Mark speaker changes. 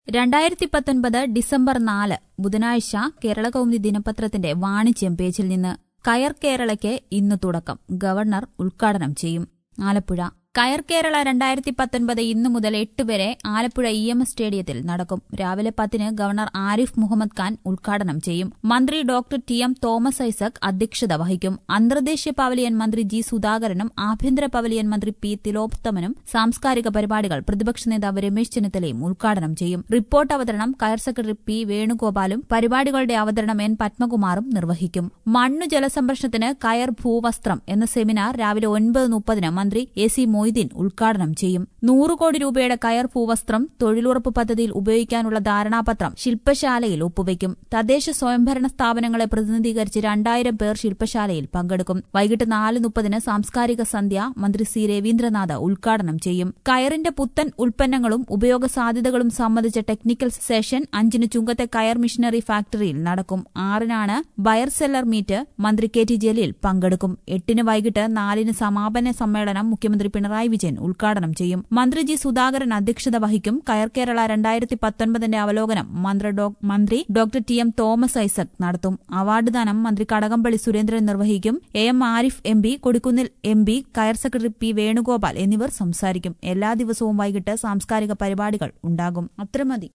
Speaker 1: രണ്ടായിരത്തി പത്തൊൻപത് ഡിസംബർ നാല് ബുധനാഴ്ച കേരള കൗമുദി ദിനപത്രത്തിന്റെ വാണിജ്യം പേജിൽ നിന്ന് കയർ കേരളയ്ക്ക് ഇന്ന് തുടക്കം ഗവർണർ ഉദ്ഘാടനം ചെയ്യും ആലപ്പുഴ കയർ കേരള രണ്ടായിരത്തി പത്തൊൻപത് ഇന്നു മുതൽ എട്ട് വരെ ആലപ്പുഴ ഇ എം എസ് സ്റ്റേഡിയത്തിൽ നടക്കും രാവിലെ പത്തിന് ഗവർണർ ആരിഫ് മുഹമ്മദ് ഖാൻ ഉദ്ഘാടനം ചെയ്യും മന്ത്രി doctor T M Thomas Isaac അധ്യക്ഷത വഹിക്കും അന്തർദേശീയ പവലിയൻ മന്ത്രി ജി സുധാകരനും ആഭ്യന്തര പവലിയൻ മന്ത്രി പി തിലോത്തമനും സാംസ്കാരിക പരിപാടികൾ പ്രതിപക്ഷ നേതാവ് രമേശ് ചെന്നിത്തലയും ഉദ്ഘാടനം ചെയ്യും റിപ്പോർട്ട് അവതരണം കയർ സെക്രട്ടറി പി വേണുഗോപാലും പരിപാടികളുടെ അവതരണം എൻ പത്മകുമാറും നിർവഹിക്കും മണ്ണു ജലസംരക്ഷണത്തിന് കയർ ഭൂവസ്ത്രം എന്ന സെമിനാർ രാവിലെ ഒൻപത് മുപ്പതിന് മന്ത്രി എ സി മൊയ്തീൻ ഉദ്ഘാടനം ചെയ്യും നൂറ് കോടി രൂപയുടെ കയർ ഭൂവസ്ത്രം തൊഴിലുറപ്പ് പദ്ധതിയിൽ ഉപയോഗിക്കാനുള്ള ധാരണാപത്രം ശില്പശാലയിൽ ഒപ്പുവയ്ക്കും തദ്ദേശ സ്വയംഭരണ സ്ഥാപനങ്ങളെ പ്രതിനിധീകരിച്ച് രണ്ടായിരം പേർ ശില്പശാലയിൽ പങ്കെടുക്കും വൈകിട്ട് നാല് മുപ്പതിന് സാംസ്കാരിക സന്ധ്യ മന്ത്രി സി രവീന്ദ്രനാഥ് ഉദ്ഘാടനം ചെയ്യും കയറിന്റെ പുത്തൻ ഉൽപ്പന്നങ്ങളും ഉപയോഗ സാധ്യതകളും സംബന്ധിച്ച ടെക്നിക്കൽ സെഷൻ അഞ്ചിന് ചുങ്കത്തെ കയർ മിഷനറി ഫാക്ടറിയിൽ നടക്കും ആറിനാണ് ബയർ സെല്ലർ മീറ്റ് മന്ത്രി കെ ടി ജലീൽ പങ്കെടുക്കും എട്ടിന് വൈകിട്ട് നാലിന് സമാപന സമ്മേളനം മുഖ്യമന്ത്രി പിണറായി വിജയൻ ഉദ്ഘാടനം ചെയ്യും മന്ത്രി ജി സുധാകരൻ അധ്യക്ഷത വഹിക്കും കയർ കേരള രണ്ടായിരത്തി പത്തൊൻപതിന്റെ അവലോകനം മന്ത്രി ഡോ- മന്ത്രി doctor T M Thomas Isaac നടത്തും അവാർഡ് ദാനം മന്ത്രി കടകംപള്ളി സുരേന്ദ്രൻ നിർവഹിക്കും A M Arif M P Kodikunnil M P coir secretary P Venugopal എന്നിവർ സംസാരിക്കും എല്ലാ ദിവസവും വൈകിട്ട് സാംസ്കാരിക പരിപാടികൾ ഉണ്ടാകും അത്ര മതി